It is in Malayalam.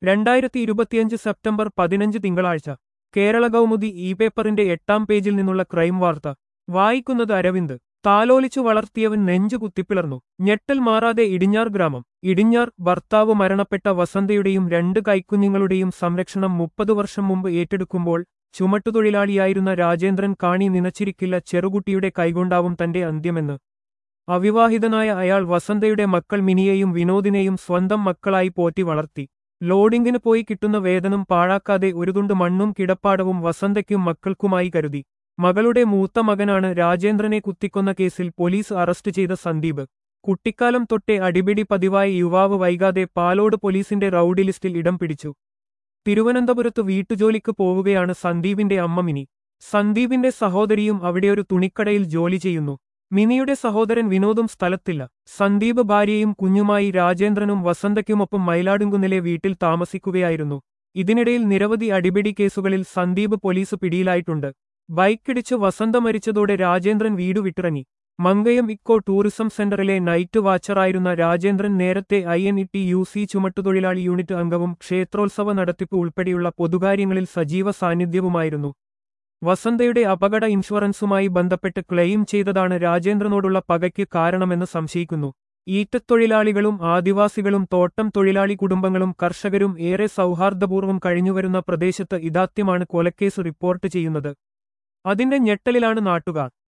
രണ്ടായിരത്തി ഇരുപത്തിയഞ്ച് സെപ്റ്റംബർ പതിനഞ്ച് തിങ്കളാഴ്ച കേരള കൗമുദി ഇ പേപ്പറിന്റെ എട്ടാം പേജിൽ നിന്നുള്ള ക്രൈം വാർത്ത വായിക്കുന്നത് അരവിന്ദ് താലോലിച്ചു വളർത്തിയവൻ നെഞ്ചു കുത്തിപ്പിളർന്നു ഞെട്ടൽ മാറാതെ ഇടിഞ്ഞാർ ഗ്രാമം ഇടിഞ്ഞാർ ഭർത്താവ് മരണപ്പെട്ട വസന്തയുടെയും രണ്ട് കൈക്കുഞ്ഞുങ്ങളുടെയും സംരക്ഷണം മുപ്പത് വർഷം മുമ്പ് ഏറ്റെടുക്കുമ്പോൾ ചുമട്ടുതൊഴിലാളിയായിരുന്ന രാജേന്ദ്രൻ കാണി നനച്ചിരിക്കില്ല ചെറുകുട്ടിയുടെ കൈകൊണ്ടാവും തന്റെ അന്ത്യമെന്ന് അവിവാഹിതനായ അയാൾ വസന്തയുടെ മക്കൾ മിനിയെയും വിനോദിനെയും സ്വന്തം മക്കളായി പോറ്റി വളർത്തി ലോഡിംഗിന് പോയി കിട്ടുന്ന വേതനം പാഴാക്കാതെ ഒരു തുണ്ട് മണ്ണും കിടപ്പാടവും വസന്തയ്ക്കും മക്കൾക്കുമായി കരുതി മകളുടെ മൂത്ത മകനാണ് രാജേന്ദ്രനെ കുത്തിക്കൊന്ന കേസിൽ പോലീസ് അറസ്റ്റ് ചെയ്ത സന്ദീപ് കുട്ടിക്കാലം തൊട്ടേ അടിപിടി പതിവായ യുവാവ് വൈകാതെ പാലോട് പോലീസിന്റെ റൌഡി ലിസ്റ്റിൽ ഇടം പിടിച്ചു തിരുവനന്തപുരത്ത് വീട്ടുജോലിക്ക് പോവുകയാണ് സന്ദീപിന്റെ അമ്മ മിനി സന്ദീപിന്റെ സഹോദരിയും അവിടെയൊരു തുണിക്കടയിൽ ജോലി ചെയ്യുന്നു മിനിയുടെ സഹോദരൻ വിനോദും സ്ഥലത്തില്ല സന്ദീപ് ഭാര്യയും കുഞ്ഞുമായി രാജേന്ദ്രനും വസന്തയ്ക്കുമൊപ്പം മയിലാടുംകുന്നിലെ വീട്ടിൽ താമസിക്കുകയായിരുന്നു ഇതിനിടയിൽ നിരവധി അടിപിടി കേസുകളിൽ സന്ദീപ് പോലീസ് പിടിയിലായിട്ടുണ്ട് ബൈക്കിടിച്ച് വസന്ത മരിച്ചതോടെ രാജേന്ദ്രൻ വീടു വിട്ടിറങ്ങി മങ്കയം ഇക്കോ ടൂറിസം സെന്ററിലെ നൈറ്റ് വാച്ചറായിരുന്ന രാജേന്ദ്രൻ നേരത്തെ I N T U C സി ചുമട്ടുതൊഴിലാളി യൂണിറ്റ് അംഗവും ക്ഷേത്രോത്സവ നടത്തിപ്പ് ഉൾപ്പെടെയുള്ള പൊതുകാര്യങ്ങളിൽ സജീവ സാന്നിധ്യവുമായിരുന്നു വസന്തയുടെ അപകട ഇൻഷുറൻസുമായി ബന്ധപ്പെട്ട് ക്ലെയിം ചെയ്തതാണ് രാജേന്ദ്രനോടുള്ള പകയ്ക്ക് കാരണമെന്ന് സംശയിക്കുന്നു ഈറ്റത്തൊഴിലാളികളും ആദിവാസികളും തോട്ടം തൊഴിലാളി കുടുംബങ്ങളും കർഷകരും ഏറെ സൗഹാർദ്ദപൂർവ്വം കഴിഞ്ഞുവരുന്ന പ്രദേശത്ത് ഇതാത്യമാണ് കൊലക്കേസ് റിപ്പോർട്ട് ചെയ്യുന്നത് അതിന്റെ ഞെട്ടലിലാണ് നാട്ടുകാർ